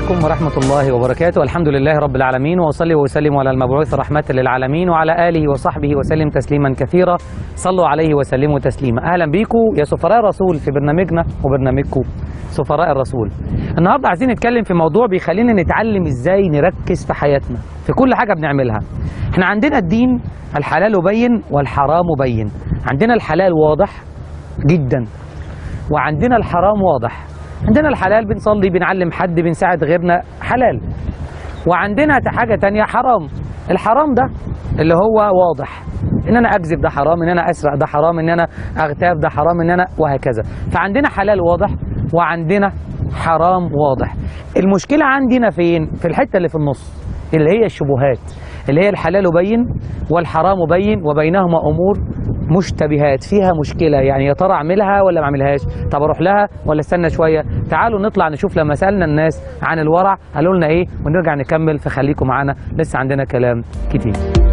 عليكم ورحمة الله وبركاته الحمد لله رب العالمين وأصلي وأسلم على المبعوث رحمة للعالمين وعلى آله وصحبه وسلم تسليما كثيرا صلوا عليه وسلموا تسليما أهلا بيكم يا سفراء الرسول في برنامجنا وبرنامجكم سفراء الرسول النهاردة عايزين نتكلم في موضوع بيخلينا نتعلم إزاي نركز في حياتنا في كل حاجة بنعملها احنا عندنا الدين الحلال بين والحرام بين عندنا الحلال واضح جدا وعندنا الحرام واضح عندنا الحلال بنصلي بنعلم حد بنساعد غيرنا حلال وعندنا حاجة تانية حرام الحرام ده اللي هو واضح ان انا اكذب ده حرام ان انا اسرق ده حرام ان انا اغتاب ده حرام ان انا وهكذا فعندنا حلال واضح وعندنا حرام واضح المشكلة عندنا فين في الحتة اللي في النص اللي هي الشبهات اللي هي الحلال بين والحرام بين وبينهما امور مشتبهات فيها مشكلة يعني يا ترى اعملها ولا ما اعملهاش طب اروح لها ولا استنى شوية تعالوا نطلع نشوف لما سألنا الناس عن الورع قالوا لنا ايه ونرجع نكمل فخليكم معانا لسه عندنا كلام كتير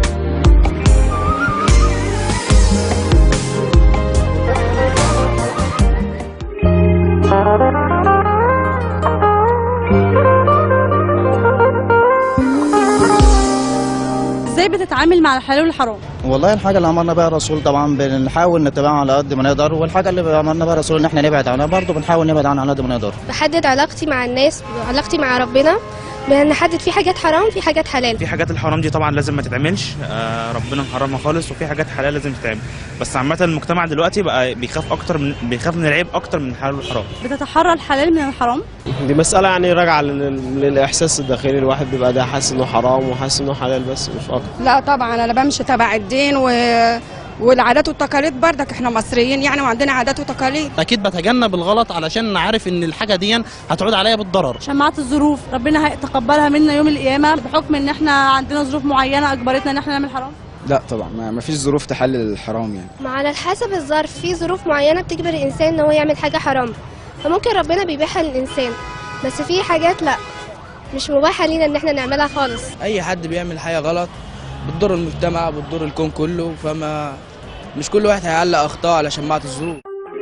ازاي بتتعامل مع الحلال والحرام والله الحاجة اللي أمرنا بها الرسول طبعا بنحاول نتبعها على قد ما نقدر والحاجة اللي أمرنا بها الرسول إن إحنا نبعد عنها برضه بنحاول نبعد عنها على قد ما نقدر بحدد علاقتي مع الناس علاقتي مع ربنا بنحدد في حاجات حرام في حاجات حلال في حاجات الحرام دي طبعا لازم ما تتعملش آه ربنا محرمها خالص وفي حاجات حلال لازم تتعمل بس عامه المجتمع دلوقتي بقى بيخاف اكتر من بيخاف من العيب اكتر من الحلال والحرام بتتحرى الحلال من الحرام دي مسألة يعني راجعة لل- للإحساس الداخلي الواحد بيبقى ده حاسس إنه حرام وحاسس إنه حلال بس مش أكتر لا طبعا انا بمشي تبع الدين و... والعادات والتقاليد بردك احنا مصريين يعني وعندنا عادات وتقاليد اكيد بتجنب الغلط علشان انا عارف ان الحاجه دي هتعود عليا بالضرر شماعة الظروف ربنا هيتقبلها منا يوم القيامة بحكم ان احنا عندنا ظروف معينة اجبرتنا ان احنا نعمل حرام لا طبعا ما ما فيش ظروف تحلل الحرام يعني ما على حسب الظرف في ظروف معينة بتجبر الإنسان إن هو يعمل حاجة حرام فممكن ربنا بيبيحها للإنسان بس في حاجات لا مش مباحة لينا إن احنا نعملها خالص اي حد بيعمل حاجه غلط بتضر المجتمع بتضر الكون كله فما مش كل واحد هيعلق اخطاء على شماعه الظروف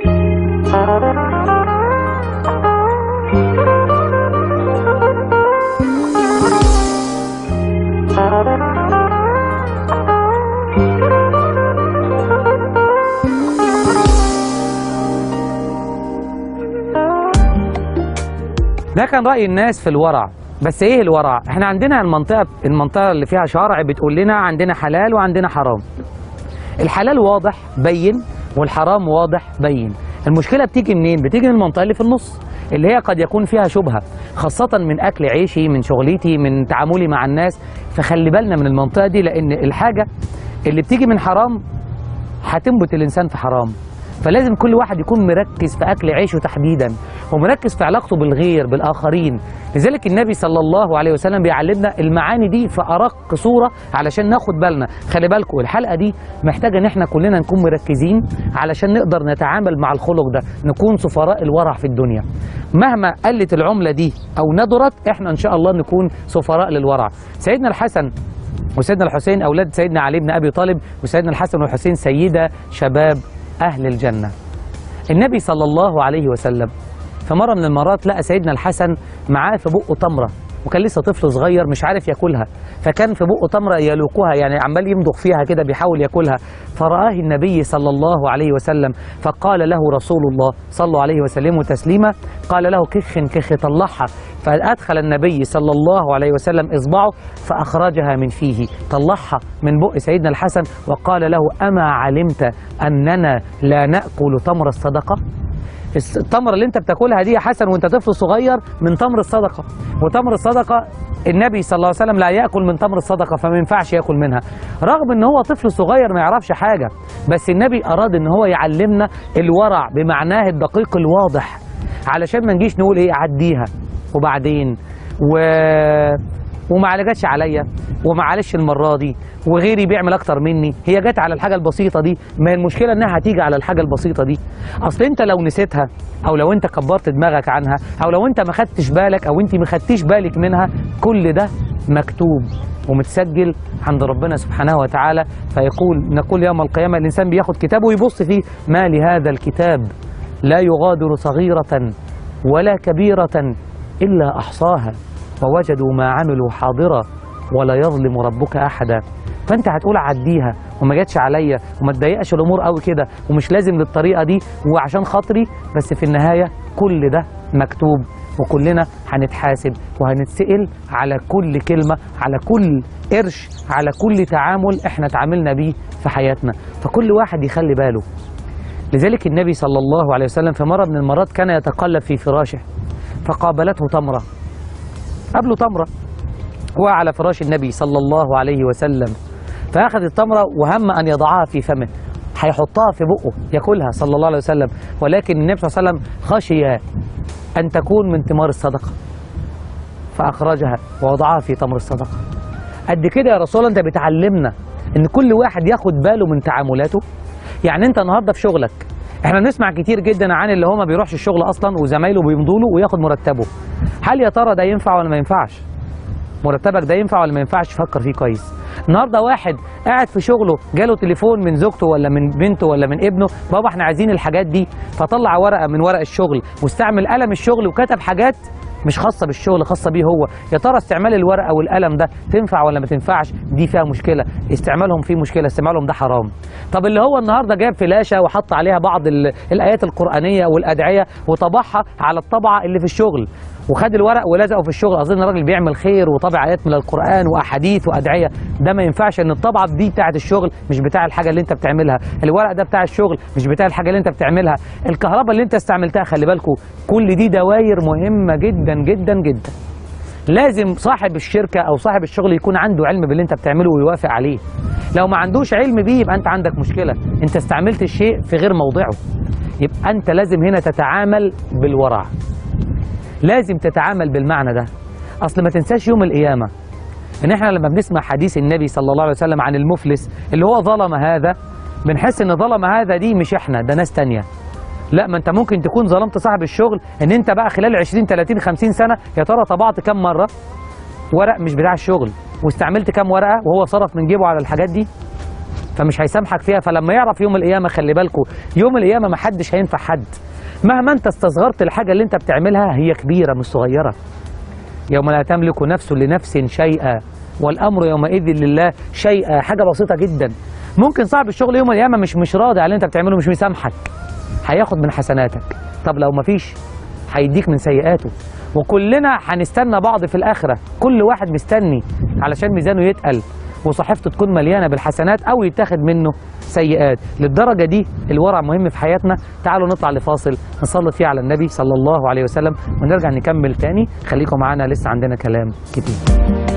ده كان رأي الناس في الورع بس ايه الورع احنا عندنا المنطقة المنطقة اللي فيها شرع بتقول لنا عندنا حلال وعندنا حرام الحلال واضح بين والحرام واضح بين المشكلة بتيجي منين بتيجي من المنطقة اللي في النص اللي هي قد يكون فيها شبهة خاصة من أكل عيشي من شغلتي من تعاملي مع الناس فخلي بالنا من المنطقة دي لأن الحاجة اللي بتيجي من حرام هتنبت الإنسان في حرام فلازم كل واحد يكون مركز في أكل عيشه تحديدا ومركز في علاقته بالغير بالآخرين لذلك النبي صلى الله عليه وسلم بيعلمنا المعاني دي في أرق صورة علشان ناخد بالنا خلي بالكم الحلقة دي محتاجة ان احنا كلنا نكون مركزين علشان نقدر نتعامل مع الخلق ده نكون سفراء الورع في الدنيا مهما قلت العملة دي أو ندرت احنا إن شاء الله نكون سفراء للورع سيدنا الحسن وسيدنا الحسين أولاد سيدنا علي بن أبي طالب وسيدنا الحسن والحسين سيدة شباب أهل الجنة النبي صلى الله عليه وسلم في مرة من المرات لقى سيدنا الحسن معاه في بقه تمرة وكان لسه طفل صغير مش عارف ياكلها فكان في بقه تمرة يلوكها يعني عمال يمضغ فيها كده بيحاول ياكلها فرآه النبي صلى الله عليه وسلم فقال له رسول الله صلوا عليه وسلم تسليما قال له كخ كخ طلعها فأدخل النبي صلى الله عليه وسلم إصبعه فأخرجها من فيه طلعها من بق سيدنا الحسن وقال له أما علمت أننا لا نأكل تمر الصدقة التمر اللي انت بتاكلها دي يا حسن وانت طفل صغير من تمر الصدقه وتمر الصدقه النبي صلى الله عليه وسلم لا ياكل من تمر الصدقه فما ينفعش ياكل منها رغم ان هو طفل صغير ما يعرفش حاجه بس النبي اراد ان هو يعلمنا الورع بمعناه الدقيق الواضح علشان ما نجيش نقول ايه عديها وبعدين و وما علجتش عليا ومعلش المره دي وغيري بيعمل اكتر مني هي جت على الحاجه البسيطه دي ما هي المشكله انها هتيجي على الحاجه البسيطه دي اصل انت لو نسيتها او لو انت كبرت دماغك عنها او لو انت ما خدتش بالك او انت ما خدتيش بالك منها كل ده مكتوب ومتسجل عند ربنا سبحانه وتعالى فيقول نقول يوم القيامه الانسان بياخد كتابه ويبص فيه ما لهذا الكتاب لا يغادر صغيره ولا كبيره الا احصاها ووجدوا ما عملوا حاضرا ولا يظلم ربك احدا فانت هتقول عديها وما جاتش عليا وما تضايقش الامور قوي كده ومش لازم للطريقه دي وعشان خاطري بس في النهايه كل ده مكتوب وكلنا هنتحاسب وهنتسأل على كل كلمة على كل قرش على كل تعامل احنا تعاملنا بيه في حياتنا فكل واحد يخلي باله لذلك النبي صلى الله عليه وسلم في مرة من المرات كان يتقلب في فراشه فقابلته تمرة قابله تمرة هو على فراش النبي صلى الله عليه وسلم فأخذ التمرة وهم أن يضعها في فمه هيحطها في بقه ياكلها صلى الله عليه وسلم ولكن النبي صلى الله عليه وسلم خشي أن تكون من ثمار الصدقة فأخرجها ووضعها في تمر الصدقة قد كده يا رسول الله أنت بتعلمنا إن كل واحد ياخد باله من تعاملاته يعني أنت النهاردة في شغلك احنا بنسمع كتير جدا عن اللي هو ما بيروحش الشغل اصلا وزمايله بيمضوا له وياخد مرتبه هل يا ترى ده ينفع ولا ما ينفعش مرتبك ده ينفع ولا ما ينفعش فكر فيه كويس النهارده واحد قاعد في شغله جاله تليفون من زوجته ولا من بنته ولا من ابنه بابا احنا عايزين الحاجات دي فطلع ورقه من ورق الشغل واستعمل قلم الشغل وكتب حاجات مش خاصه بالشغل خاصه بيه هو يا ترى استعمال الورقه والقلم ده تنفع ولا ما تنفعش دي فيها مشكله استعمالهم فيه مشكله استعمالهم ده حرام طب اللي هو النهارده جاب فلاشه وحط عليها بعض ال- الايات القرانيه والادعيه وطبعها على الطبعه اللي في الشغل وخد الورق ولزقه في الشغل اظن الراجل بيعمل خير وطبع ايات من القران واحاديث وادعيه ده ما ينفعش ان الطبعه دي بتاعه الشغل مش بتاع الحاجه اللي انت بتعملها الورق ده بتاع الشغل مش بتاع الحاجه اللي انت بتعملها الكهرباء اللي انت استعملتها خلي بالكم كل دي دوائر مهمه جدا جدا جدا لازم صاحب الشركه او صاحب الشغل يكون عنده علم باللي انت بتعمله ويوافق عليه لو ما عندوش علم بيه يبقى انت عندك مشكله انت استعملت الشيء في غير موضعه يبقى انت لازم هنا تتعامل بالورع لازم تتعامل بالمعنى ده اصل ما تنساش يوم القيامه ان احنا لما بنسمع حديث النبي صلى الله عليه وسلم عن المفلس اللي هو ظلم هذا بنحس ان ظلم هذا دي مش احنا ده ناس تانية لا ما انت ممكن تكون ظلمت صاحب الشغل ان انت بقى خلال 20 30 50 سنه يا ترى طبعت كم مره ورق مش بتاع الشغل واستعملت كم ورقه وهو صرف من جيبه على الحاجات دي فمش هيسامحك فيها فلما يعرف يوم القيامه خلي بالكم يوم القيامه ما حدش هينفع حد مهما انت استصغرت الحاجه اللي انت بتعملها هي كبيره مش صغيره يوم لا تملك نفس لنفس شيئا والامر يومئذ لله شيئا حاجه بسيطه جدا ممكن صاحب الشغل يوم القيامه مش مش راضي على اللي انت بتعمله مش مسامحك هياخد من حسناتك طب لو مفيش هيديك من سيئاته وكلنا هنستنى بعض في الاخره كل واحد مستني علشان ميزانه يتقل وصحيفته تكون مليانه بالحسنات او يتاخد منه سيئات للدرجه دي الورع مهم في حياتنا تعالوا نطلع لفاصل نصلي فيه على النبي صلى الله عليه وسلم ونرجع نكمل تاني خليكم معانا لسه عندنا كلام كتير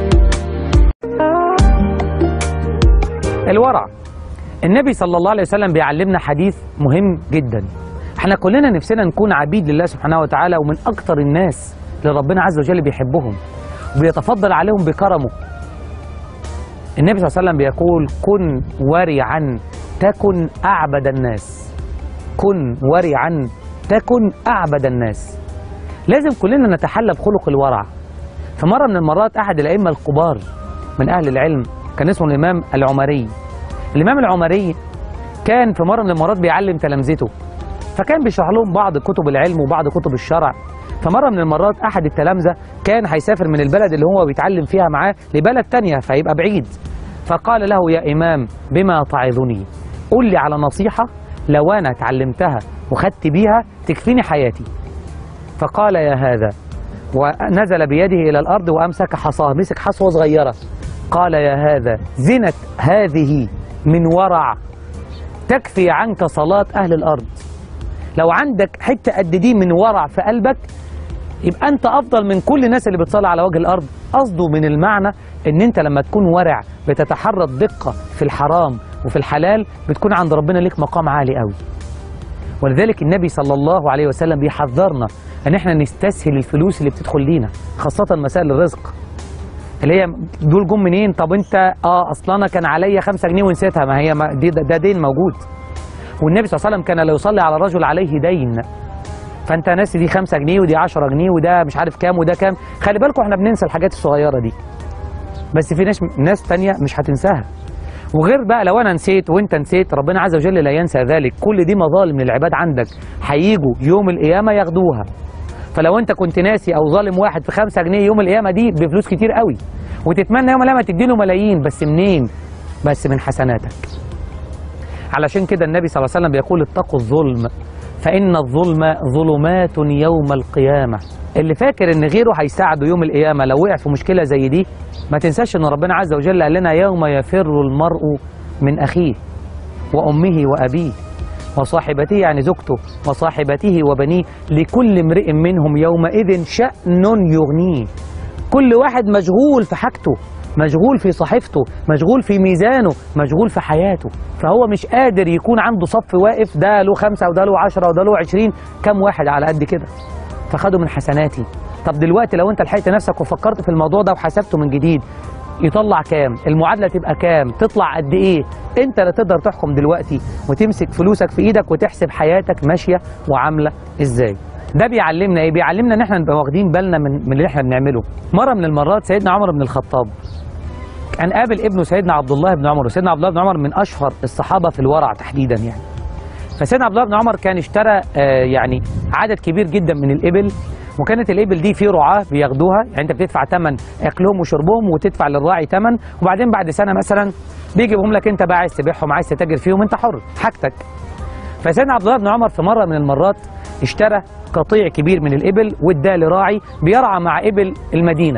الورع النبي صلى الله عليه وسلم بيعلمنا حديث مهم جدا احنا كلنا نفسنا نكون عبيد لله سبحانه وتعالى ومن اكتر الناس اللي ربنا عز وجل بيحبهم وبيتفضل عليهم بكرمه النبي صلى الله عليه وسلم بيقول كن ورعا تكن اعبد الناس كن ورعا تكن اعبد الناس لازم كلنا نتحلى بخلق الورع في مره من المرات احد الائمه الكبار من اهل العلم كان اسمه الامام العمري الامام العمري كان في مره من المرات بيعلم تلامذته فكان بيشرح لهم بعض كتب العلم وبعض كتب الشرع فمره من المرات احد التلامذه كان هيسافر من البلد اللي هو بيتعلم فيها معاه لبلد تانية فيبقى بعيد فقال له يا امام بما تعظني قل لي على نصيحه لو انا اتعلمتها وخدت بيها تكفيني حياتي فقال يا هذا ونزل بيده الى الارض وامسك حصاه مسك حصوه صغيره قال يا هذا زنت هذه من ورع تكفي عنك صلاه اهل الارض لو عندك حته قد دي من ورع في قلبك يبقى انت افضل من كل الناس اللي بتصلي على وجه الارض قصده من المعنى ان انت لما تكون ورع بتتحرى الدقه في الحرام وفي الحلال بتكون عند ربنا ليك مقام عالي قوي ولذلك النبي صلى الله عليه وسلم بيحذرنا ان احنا نستسهل الفلوس اللي بتدخل لينا خاصه مسائل الرزق اللي هي دول جم منين طب انت اه اصلا انا كان عليا 5 جنيه ونسيتها ما هي ما دي ده, ده دين موجود والنبي صلى الله عليه وسلم كان لا يصلي على رجل عليه دين فانت ناسي دي 5 جنيه ودي 10 جنيه وده مش عارف كام وده كام خلي بالكم احنا بننسى الحاجات الصغيره دي بس في ناس ناس تانية مش هتنساها وغير بقى لو انا نسيت وانت نسيت ربنا عز وجل لا ينسى ذلك كل دي مظالم للعباد عندك هيجوا يوم القيامه ياخدوها فلو انت كنت ناسي او ظالم واحد في خمسة جنيه يوم القيامه دي بفلوس كتير قوي وتتمنى يوم القيامه تديله ملايين بس منين بس من حسناتك علشان كده النبي صلى الله عليه وسلم بيقول اتقوا الظلم فإن الظلم ظلمات يوم القيامة اللي فاكر ان غيره هيساعده يوم القيامة لو وقع في مشكلة زي دي ما تنساش ان ربنا عز وجل قال لنا يوم يفر المرء من أخيه وأمه وأبيه وصاحبته يعني زوجته وصاحبته وبنيه لكل امرئ منهم يومئذ شأن يغنيه كل واحد مشغول في حاجته مشغول في صحيفته مشغول في ميزانه مشغول في حياته فهو مش قادر يكون عنده صف واقف ده له خمسة وده له عشرة وده له عشرين كم واحد على قد كده فخدوا من حسناتي طب دلوقتي لو انت لحقت نفسك وفكرت في الموضوع ده وحسبته من جديد يطلع كام المعادلة تبقى كام تطلع قد ايه انت لا تقدر تحكم دلوقتي وتمسك فلوسك في ايدك وتحسب حياتك ماشية وعاملة ازاي ده بيعلمنا ايه بيعلمنا ان احنا نبقى واخدين بالنا من, من اللي احنا بنعمله مره من المرات سيدنا عمر بن الخطاب كان قابل ابنه سيدنا عبد الله بن عمر وسيدنا عبد الله بن عمر من اشهر الصحابه في الورع تحديدا يعني فسيدنا عبد الله بن عمر كان اشترى آه يعني عدد كبير جدا من الابل وكانت الابل دي في رعاه بياخدوها يعني انت بتدفع ثمن اكلهم وشربهم وتدفع للراعي ثمن وبعدين بعد سنه مثلا بيجيبهم لك انت بقى عايز تبيعهم عايز تتاجر فيهم انت حر حاجتك فسيدنا عبد الله بن عمر في مره من المرات اشترى قطيع كبير من الابل واداه لراعي بيرعى مع ابل المدينه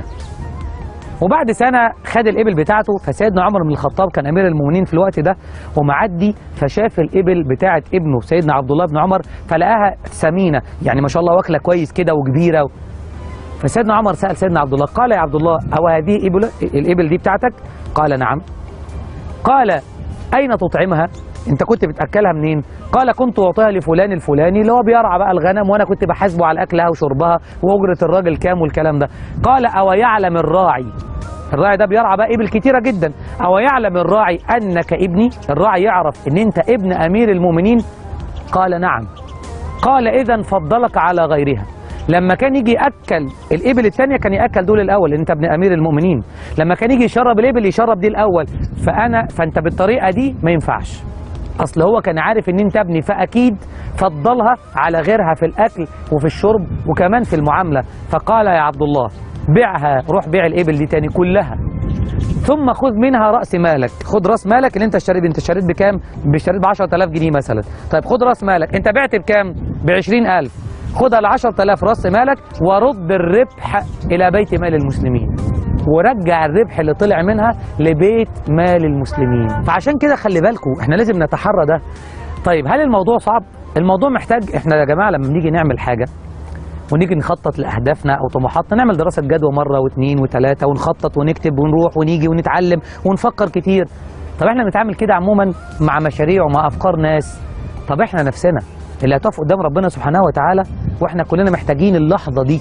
وبعد سنه خد الابل بتاعته فسيدنا عمر بن الخطاب كان امير المؤمنين في الوقت ده ومعدي فشاف الابل بتاعه ابنه سيدنا عبد الله بن عمر فلقاها سمينه يعني ما شاء الله واكله كويس كده وكبيره فسيدنا عمر سال سيدنا عبد الله قال يا عبد الله او هذه ابل الابل دي بتاعتك قال نعم قال اين تطعمها انت كنت بتاكلها منين قال كنت اعطيها لفلان الفلاني اللي هو بيرعى بقى الغنم وانا كنت بحاسبه على اكلها وشربها واجره الراجل كام والكلام ده قال او يعلم الراعي الراعي ده بيرعى بقى ابل كتيره جدا او يعلم الراعي انك ابني الراعي يعرف ان انت ابن امير المؤمنين قال نعم قال اذا فضلك على غيرها لما كان يجي ياكل الابل الثانيه كان ياكل دول الاول انت ابن امير المؤمنين لما كان يجي يشرب الابل يشرب دي الاول فانا فانت بالطريقه دي ما ينفعش اصل هو كان عارف ان انت ابني فاكيد فضلها على غيرها في الاكل وفي الشرب وكمان في المعامله فقال يا عبد الله بيعها روح بيع الابل دي تاني كلها ثم خذ منها راس مالك خد راس مالك اللي انت اشتريت انت اشتريت بكام اشتريت ب 10000 جنيه مثلا طيب خد راس مالك انت بعت بكام ب 20000 خدها ل 10000 راس مالك ورد الربح الى بيت مال المسلمين ورجع الربح اللي طلع منها لبيت مال المسلمين فعشان كده خلي بالكم احنا لازم نتحرى ده طيب هل الموضوع صعب الموضوع محتاج احنا يا جماعه لما بنيجي نعمل حاجه ونيجي نخطط لاهدافنا او طموحاتنا نعمل دراسه جدوى مره واثنين وثلاثه ونخطط ونكتب ونروح ونيجي ونتعلم ونفكر كتير طب احنا بنتعامل كده عموما مع مشاريع ومع افكار ناس طب احنا نفسنا اللي هتقف قدام ربنا سبحانه وتعالى واحنا كلنا محتاجين اللحظه دي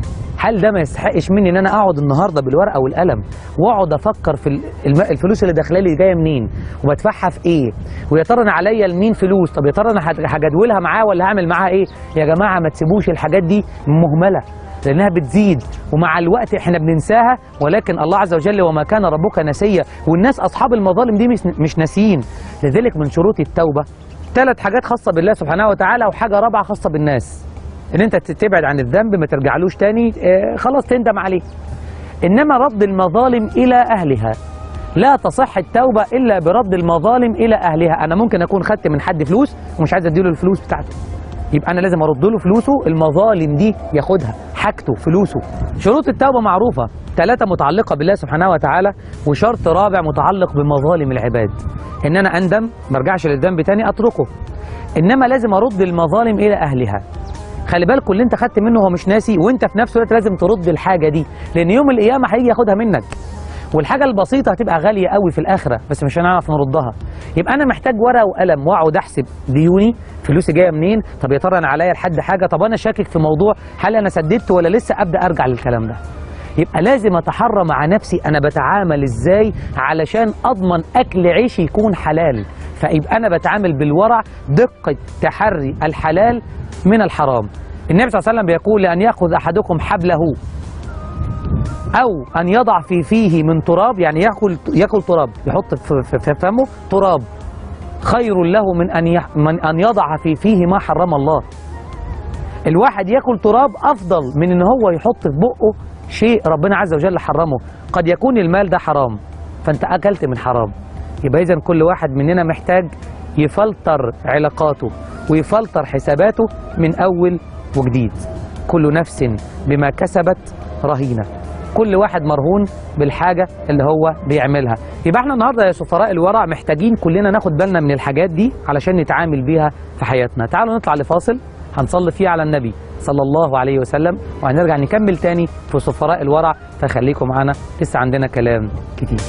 هل ده ما يستحقش مني ان انا اقعد النهارده بالورقه والقلم واقعد افكر في الم- الفلوس اللي داخله لي جايه منين وبدفعها في ايه ويا ترى انا عليا لمين فلوس طب يا ترى انا هج- هجدولها معاه ولا هعمل معاها ايه يا جماعه ما تسيبوش الحاجات دي مهمله لانها بتزيد ومع الوقت احنا بننساها ولكن الله عز وجل وما كان ربك نسيا والناس اصحاب المظالم دي مش مش ناسيين لذلك من شروط التوبه ثلاث حاجات خاصه بالله سبحانه وتعالى وحاجه رابعه خاصه بالناس ان انت تبعد عن الذنب ما ترجعلوش تاني آه، خلاص تندم عليه انما رد المظالم الى اهلها لا تصح التوبه الا برد المظالم الى اهلها انا ممكن اكون خدت من حد فلوس ومش عايز اديله الفلوس بتاعته يبقى انا لازم ارد له فلوسه المظالم دي ياخدها حاجته فلوسه شروط التوبه معروفه ثلاثه متعلقه بالله سبحانه وتعالى وشرط رابع متعلق بمظالم العباد ان انا اندم ما ارجعش للذنب تاني اتركه انما لازم ارد المظالم الى اهلها خلي بالكوا اللي انت خدت منه هو مش ناسي وانت في نفس الوقت لازم ترد الحاجه دي لان يوم القيامه هيجي ياخدها منك والحاجه البسيطه هتبقى غاليه قوي في الاخره بس مش هنعرف نردها يبقى انا محتاج ورقه وقلم واقعد احسب ديوني فلوسي جايه منين طب يا ترى انا عليا لحد حاجه طب انا شاكك في موضوع هل انا سددت ولا لسه ابدا ارجع للكلام ده يبقى لازم اتحرى مع نفسي انا بتعامل ازاي علشان اضمن اكل عيشي يكون حلال فيبقى انا بتعامل بالورع دقه تحري الحلال من الحرام النبي صلى الله عليه وسلم بيقول لان ياخذ احدكم حبله او ان يضع في فيه من تراب يعني ياكل ياكل تراب يحط في في- في فمه تراب خير له من ان يح من ان يضع في فيه ما حرم الله الواحد ياكل تراب افضل من ان هو يحط في بقه شيء ربنا عز وجل حرمه قد يكون المال ده حرام فانت اكلت من حرام يبقى اذا كل واحد مننا محتاج يفلتر علاقاته ويفلتر حساباته من اول وجديد كل نفس بما كسبت رهينه كل واحد مرهون بالحاجه اللي هو بيعملها يبقى احنا النهارده يا سفراء الورع محتاجين كلنا ناخد بالنا من الحاجات دي علشان نتعامل بيها في حياتنا تعالوا نطلع لفاصل هنصلي فيه على النبي صلى الله عليه وسلم وهنرجع نكمل تاني في سفراء الورع فخليكم معانا لسه عندنا كلام كتير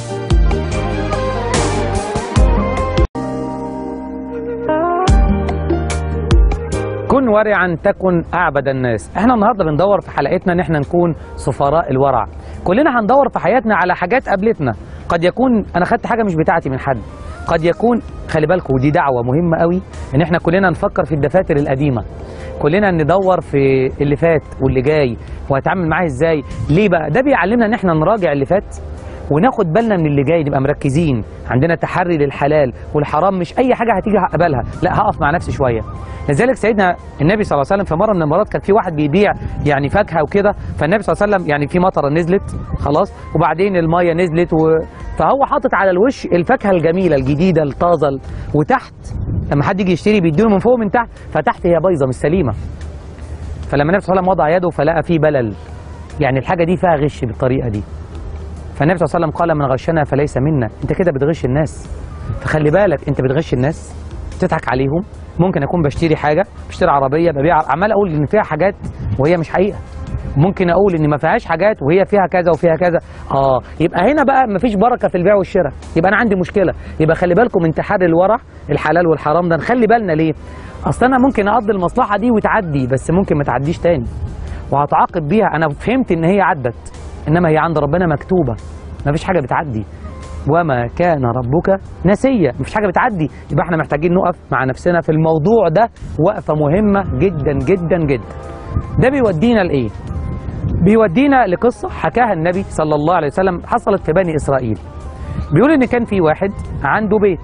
كن ورعا تكن اعبد الناس احنا النهارده بندور في حلقتنا ان احنا نكون سفراء الورع كلنا هندور في حياتنا على حاجات قابلتنا قد يكون انا خدت حاجه مش بتاعتي من حد قد يكون خلي بالكم ودي دعوه مهمه قوي ان احنا كلنا نفكر في الدفاتر القديمه كلنا ندور في اللي فات واللي جاي وهتعامل معاه ازاي ليه بقى ده بيعلمنا ان احنا نراجع اللي فات وناخد بالنا من اللي جاي نبقى مركزين عندنا تحري للحلال والحرام مش اي حاجه هتيجي هقبلها لا هقف مع نفسي شويه لذلك سيدنا النبي صلى الله عليه وسلم في مره من المرات كان في واحد بيبيع يعني فاكهه وكده فالنبي صلى الله عليه وسلم يعني في مطره نزلت خلاص وبعدين الميه نزلت و... فهو حاطط على الوش الفاكهه الجميله الجديده الطازه وتحت لما حد يجي يشتري بيديله من فوق ومن تحت فتحت هي بايظه مش سليمه فلما النبي صلى الله عليه وسلم وضع يده فلقى فيه بلل يعني الحاجه دي فيها غش بالطريقه دي فالنبي صلى الله عليه وسلم قال من غشنا فليس منا انت كده بتغش الناس فخلي بالك انت بتغش الناس بتضحك عليهم ممكن اكون بشتري حاجه بشتري عربيه ببيع عمال اقول ان فيها حاجات وهي مش حقيقه ممكن اقول ان ما فيهاش حاجات وهي فيها كذا وفيها كذا اه يبقى هنا بقى ما فيش بركه في البيع والشراء يبقى انا عندي مشكله يبقى خلي بالكم من تحري الورع الحلال والحرام ده نخلي بالنا ليه اصل انا ممكن اقضي المصلحه دي وتعدي بس ممكن ما تعديش تاني وهتعاقب بيها انا فهمت ان هي عدت انما هي عند ربنا مكتوبه ما فيش حاجه بتعدي وما كان ربك نسيا مفيش حاجه بتعدي يبقى احنا محتاجين نقف مع نفسنا في الموضوع ده وقفه مهمه جدا جدا جدا ده بيودينا لايه بيودينا لقصه حكاها النبي صلى الله عليه وسلم حصلت في بني اسرائيل بيقول ان كان في واحد عنده بيت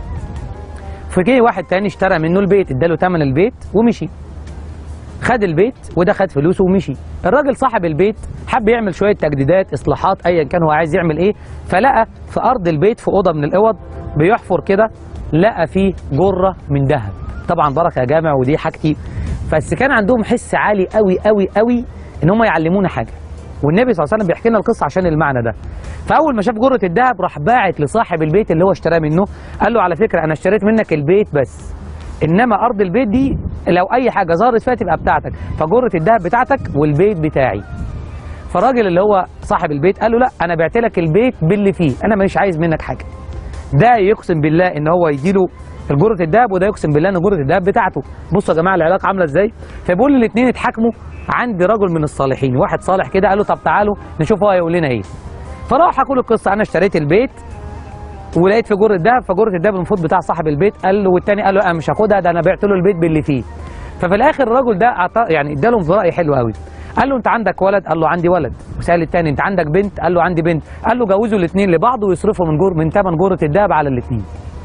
فجه واحد تاني اشترى منه البيت اداله ثمن البيت ومشي خد البيت وده خد فلوسه ومشي الراجل صاحب البيت حب يعمل شويه تجديدات اصلاحات ايا كان هو عايز يعمل ايه فلقى في ارض البيت في اوضه من الاوض بيحفر كده لقى فيه جره من ذهب طبعا بركه يا جامع ودي حاجتي بس كان عندهم حس عالي قوي قوي قوي ان هم يعلمونا حاجه والنبي صلى الله عليه وسلم بيحكي لنا القصه عشان المعنى ده فاول ما شاف جره الذهب راح باعت لصاحب البيت اللي هو اشتراه منه قال له على فكره انا اشتريت منك البيت بس انما ارض البيت دي لو اي حاجه ظهرت فيها تبقى بتاعتك فجره الذهب بتاعتك والبيت بتاعي فالراجل اللي هو صاحب البيت قال له لا انا بعت لك البيت باللي فيه انا مش عايز منك حاجه ده يقسم بالله ان هو يديله جره الذهب وده يقسم بالله ان جره الذهب بتاعته بصوا يا جماعه العلاقه عامله ازاي فبيقول الاثنين اتحاكموا عند رجل من الصالحين واحد صالح كده قال له طب تعالوا نشوف هو هيقول لنا ايه فراح حكوا له القصه انا اشتريت البيت ولقيت في جره الذهب فجره الذهب المفروض بتاع صاحب البيت قال له والتاني قال له انا مش هاخدها ده انا بعت له البيت باللي فيه ففي الاخر الرجل ده أعطى يعني ادالهم في راي حلو قوي قال له انت عندك ولد قال له عندي ولد وسال التاني انت عندك بنت قال له عندي بنت قال له جوزوا الاثنين لبعض ويصرفوا من جور من ثمن جره الذهب على الاثنين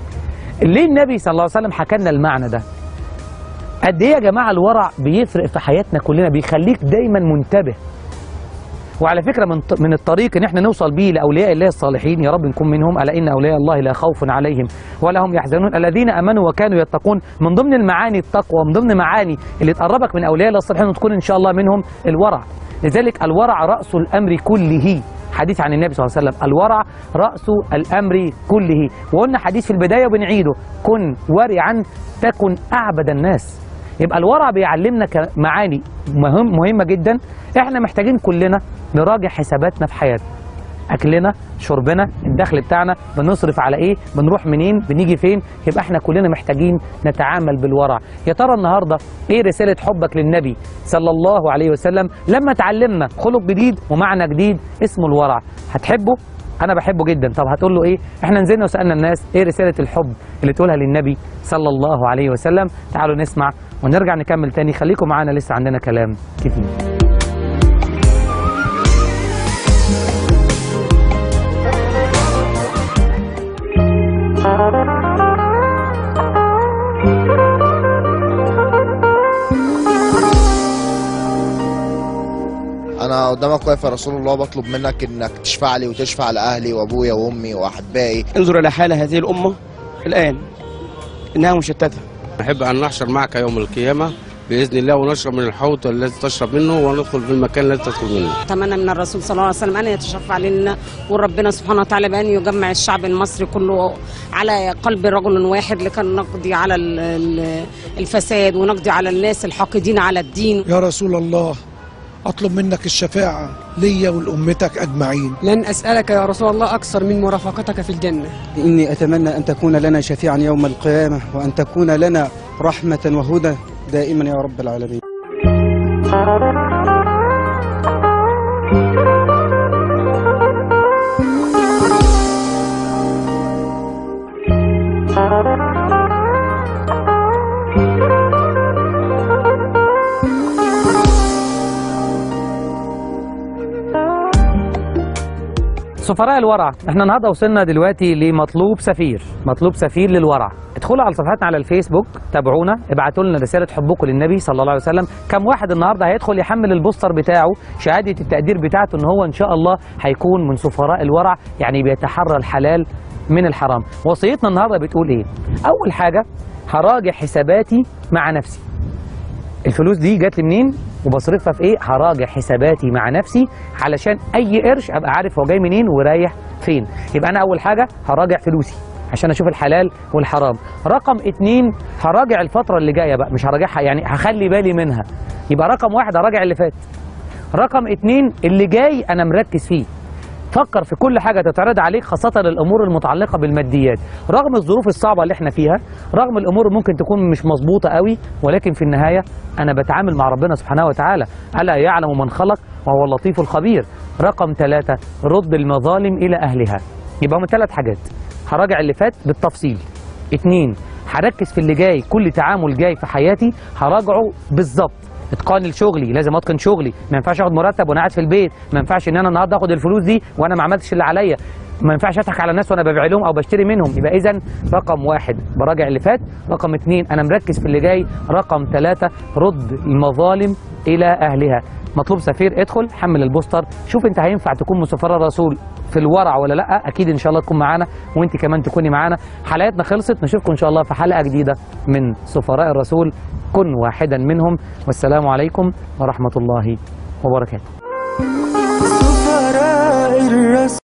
ليه النبي صلى الله عليه وسلم حكى لنا المعنى ده قد ايه يا جماعه الورع بيفرق في حياتنا كلنا بيخليك دايما منتبه وعلى فكره من من الطريق ان احنا نوصل بيه لاولياء الله الصالحين يا رب نكون منهم الا ان اولياء الله لا خوف عليهم ولا هم يحزنون الذين امنوا وكانوا يتقون من ضمن المعاني التقوى من ضمن معاني اللي تقربك من اولياء الله الصالحين وتكون ان شاء الله منهم الورع لذلك الورع راس الامر كله حديث عن النبي صلى الله عليه وسلم الورع راس الامر كله وقلنا حديث في البدايه وبنعيده كن ورعا تكن اعبد الناس يبقى الورع بيعلمنا معاني مهم مهمه جدا احنا محتاجين كلنا نراجع حساباتنا في حياتنا اكلنا شربنا الدخل بتاعنا بنصرف على ايه بنروح منين بنيجي فين يبقى احنا كلنا محتاجين نتعامل بالورع يا ترى النهارده ايه رساله حبك للنبي صلى الله عليه وسلم لما تعلمنا خلق جديد ومعنى جديد اسمه الورع هتحبه انا بحبه جدا طب هتقول له ايه احنا نزلنا وسالنا الناس ايه رساله الحب اللي تقولها للنبي صلى الله عليه وسلم تعالوا نسمع ونرجع نكمل تاني خليكم معانا لسه عندنا كلام كتير انا قدامك واقف يا رسول الله بطلب منك انك تشفع لي وتشفع لاهلي وابويا وامي واحبائي انظر الى حال هذه الامه الان انها مشتته نحب ان نحشر معك يوم القيامه باذن الله ونشرب من الحوض الذي تشرب منه وندخل في المكان الذي تدخل منه اتمنى من الرسول صلى الله عليه وسلم ان يتشفع لنا وربنا سبحانه وتعالى بان يجمع الشعب المصري كله على قلب رجل واحد لكي نقضي على ال- ال- الفساد ونقضي على الناس الحاقدين على الدين يا رسول الله أطلب منك الشفاعة ليا ولأمتك أجمعين لن أسألك يا رسول الله أكثر من مرافقتك في الجنة إني أتمنى أن تكون لنا شفيعا يوم القيامة وأن تكون لنا رحمة وهدى دائما يا رب العالمين سفراء الورع احنا النهارده وصلنا دلوقتي لمطلوب سفير مطلوب سفير للورع ادخلوا على صفحتنا على الفيسبوك تابعونا ابعتوا لنا رساله حبكم للنبي صلى الله عليه وسلم كم واحد النهارده هيدخل يحمل البوستر بتاعه شهاده التقدير بتاعته ان هو ان شاء الله هيكون من سفراء الورع يعني بيتحرى الحلال من الحرام وصيتنا النهارده بتقول ايه اول حاجه هراجع حساباتي مع نفسي الفلوس دي جات لي منين وبصرفها في ايه هراجع حساباتي مع نفسي علشان اي قرش ابقى عارف هو جاي منين ورايح فين يبقى انا اول حاجه هراجع فلوسي عشان اشوف الحلال والحرام رقم اتنين هراجع الفتره اللي جايه بقى مش هراجعها يعني هخلي بالي منها يبقى رقم واحد هراجع اللي فات رقم اتنين اللي جاي انا مركز فيه فكر في كل حاجة تتعرض عليك خاصة الأمور المتعلقة بالماديات رغم الظروف الصعبة اللي احنا فيها رغم الأمور ممكن تكون مش مظبوطة قوي ولكن في النهاية أنا بتعامل مع ربنا سبحانه وتعالى ألا يعلم من خلق وهو اللطيف الخبير رقم ثلاثة رد المظالم إلى أهلها يبقى هم ثلاث حاجات هراجع اللي فات بالتفصيل اتنين هركز في اللي جاي كل تعامل جاي في حياتي هراجعه بالظبط اتقان لشغلي لازم اتقن شغلي ما ينفعش اخد مرتب وانا قاعد في البيت ما ينفعش ان انا النهارده اخد الفلوس دي وانا ما عملتش اللي عليا ما ينفعش اضحك على الناس وانا ببيع لهم او بشتري منهم يبقى اذا رقم واحد براجع اللي فات رقم اتنين انا مركز في اللي جاي رقم ثلاثة رد المظالم الى اهلها مطلوب سفير ادخل حمل البوستر شوف انت هينفع تكون من سفراء الرسول في الورع ولا لا اكيد ان شاء الله تكون معانا وانت كمان تكوني معانا حلقتنا خلصت نشوفكم ان شاء الله في حلقه جديده من سفراء الرسول كن واحدا منهم والسلام عليكم ورحمه الله وبركاته سفراء الرسول